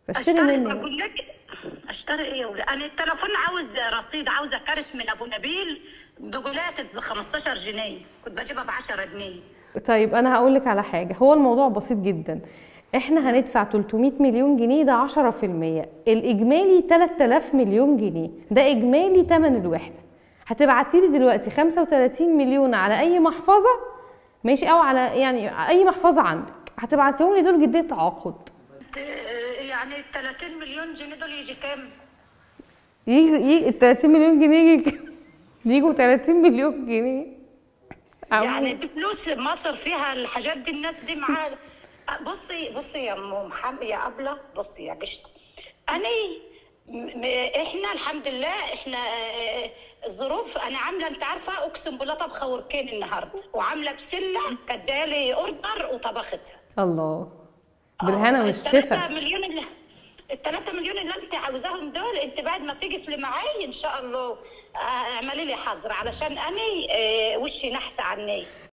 اشتري اشتري مني بقول لك اشتري ايه يا ولاد انا التليفون عاوز رصيد عاوزه كارت من ابو نبيل بقولات ب 15 جنيه كنت بجيبها ب 10 جنيه طيب انا هقول لك على حاجه هو الموضوع بسيط جدا احنا هندفع 300 مليون جنيه ده 10% الاجمالي 3000 مليون جنيه ده اجمالي ثمن الوحده هتبعتي لي دلوقتي 35 مليون على اي محفظه ماشي او على يعني اي محفظه عندك هتبعتيهم لي دول جديه تعاقد ت- يعني ال 30 مليون جنيه دول يجي كام؟ يجي يجي ال 30 مليون جنيه يجي يجوا 30 مليون جنيه يعني دي فلوس مصر فيها الحاجات دي الناس دي معاها بصي بصي يا ام محمد يا ابله بصي يا قشط انا م- م- احنا الحمد لله احنا آه، الظروف انا عامله انت عارفه اقسم بالله طبخه وركين النهارده وعامله بسله كدالي اوردر وطبختها الله بالهنا آه، والشفا التلاتة مليون اللي الثلاثة مليون اللي انت عاوزاهم دول انت بعد ما تقفلي معي ان شاء الله آه، اعملي لي حظر علشان انا آه، وشي نحس عني